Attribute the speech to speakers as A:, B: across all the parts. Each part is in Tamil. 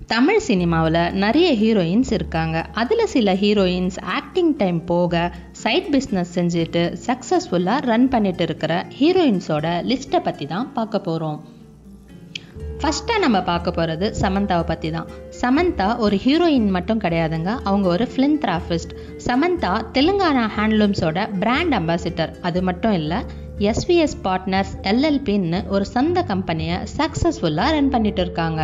A: தமிழ் சினிமாவில் நிறைய ஹீரோயின்ஸ் இருக்காங்க அதில் சில ஹீரோயின்ஸ் ஆக்டிங் டைம் போக சைட் பிஸ்னஸ் செஞ்சுட்டு சக்ஸஸ்ஃபுல்லாக ரன் பண்ணிட்டு இருக்கிற ஹீரோயின்ஸோட லிஸ்ட்டை பற்றி தான் பார்க்க போகிறோம் ஃபஸ்ட்டாக நம்ம பார்க்க போகிறது சமந்தாவை பற்றி தான் சமந்தா ஒரு ஹீரோயின் மட்டும் கிடையாதுங்க அவங்க ஒரு ஃபிலிந்த்ராஃபிஸ்ட் சமந்தா தெலுங்கானா ஹேண்ட்லூம்ஸோட பிராண்ட் அம்பாசிடர் அது மட்டும் இல்லை எஸ்விஎஸ் பார்ட்னர்ஸ் எல்எல்பின்னு ஒரு சொந்த கம்பெனியை சக்ஸஸ்ஃபுல்லாக ரன் பண்ணிட்டு இருக்காங்க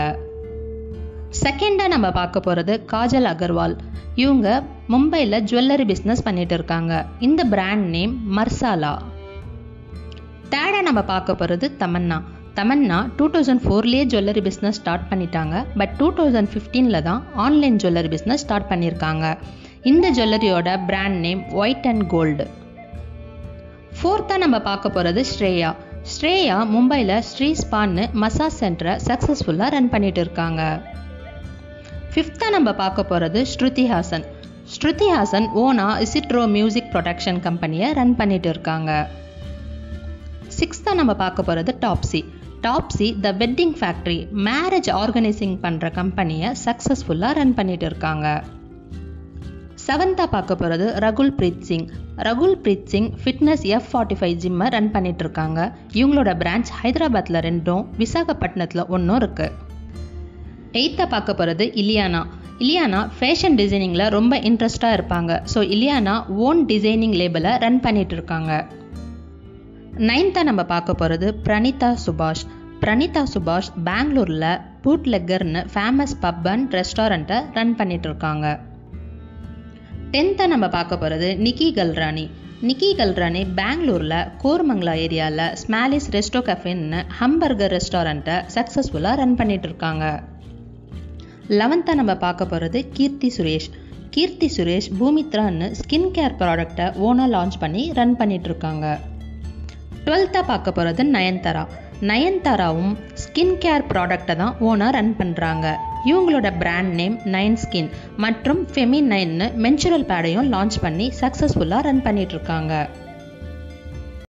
A: செகண்டாக நம்ம பார்க்க போகிறது காஜல் அகர்வால் இவங்க மும்பையில் ஜுவல்லரி பிஸ்னஸ் பண்ணிட்டு இருக்காங்க இந்த பிராண்ட் நேம் மர்சாலா தேர்டாக நம்ம பார்க்க போகிறது தமன்னா தமன்னா டூ தௌசண்ட் ஃபோர்லேயே ஜுவல்லரி பிஸ்னஸ் ஸ்டார்ட் பண்ணிட்டாங்க பட் டூ தௌசண்ட் ஃபிஃப்டீனில் தான் ஆன்லைன் ஜுவல்லரி பிஸ்னஸ் ஸ்டார்ட் பண்ணியிருக்காங்க இந்த ஜுவல்லரியோட brand name white and gold ஃபோர்த்தாக நம்ம பார்க்க போகிறது ஸ்ரேயா ஸ்ரேயா மும்பையில் ஸ்ரீ ஸ்பான்னு மசாஜ் சென்டரை சக்ஸஸ்ஃபுல்லாக ரன் பண்ணிட்டு இருக்காங்க ஃபிஃப்த்தாக நம்ம பார்க்க போகிறது ஸ்ருதி ஹாசன் ஸ்ருதி ஹாசன் ஓனா இசிட்ரோ மியூசிக் ப்ரொடக்ஷன் கம்பெனியை ரன் பண்ணிட்டு இருக்காங்க சிக்ஸ்த்தாக நம்ம பார்க்க போகிறது Taapsee Taapsee the wedding factory marriage organising பண்ணுற கம்பெனியை சக்ஸஸ்ஃபுல்லாக ரன் பண்ணிட்டு இருக்காங்க செவன்த்தாக பார்க்க போகிறது Rakul Preet Singh Rakul Preet Singh fitness F forty five ஜிம்மை ரன் பண்ணிட்டு இருக்காங்க இவங்களோட பிரான்ச் ஹைதராபாத்தில் ரெண்டும் விசாகப்பட்டினத்தில் ஒன்றும் இருக்குது எயித்தாக பார்க்க போகிறது இலியானா இலியானா ஃபேஷன் டிசைனிங்கில் ரொம்ப இன்ட்ரெஸ்டாக இருப்பாங்க ஸோ இலியானா ஓன் டிசைனிங் லேபிளை ரன் பண்ணிட்டு இருக்காங்க நைன்த்தாக நம்ம பார்க்க போகிறது பிரணிதா சுபாஷ் பிரணிதா சுபாஷ் பெங்களூரில் boot லெக்கர்னு famous pub and ரெஸ்டாரண்ட்டை run பண்ணிட்டு இருக்காங்க டென்த்தாக நம்ம பார்க்க போகிறது நிக்கி கல்ராணி நிக்கி கல்ராணி பெங்களூரில் கோர்மங்கலா ஏரியாவில் ஸ்மாலிஸ் ரெஸ்டோ கஃபேன்னு ஹம்பர்கர் ரெஸ்டாரண்ட்டை சக்ஸஸ்ஃபுல்லாக ரன் பண்ணிட்டு இருக்காங்க லெவன்த்தாக நம்ம பார்க்க போகிறது கீர்த்தி சுரேஷ் கீர்த்தி சுரேஷ் பூமித்ரான்னு ஸ்கின் கேர் ப்ராடக்டை ஓனாக லான்ச் பண்ணி ரன் பண்ணிட்டு இருக்காங்க டுவெல்த்தாக பார்க்க போகிறது நயன்தாரா நயன்தாராவும் ஸ்கின் கேர் ப்ராடக்டை தான் ஓனாக ரன் பண்ணுறாங்க இவங்களோட பிராண்ட் நேம் நைன் ஸ்கின் மற்றும் ஃபெமி நைன்னு மென்சுரல் பேடையும் லான்ச் பண்ணி சக்ஸஸ்ஃபுல்லாக ரன் பண்ணிட்டு இருக்காங்க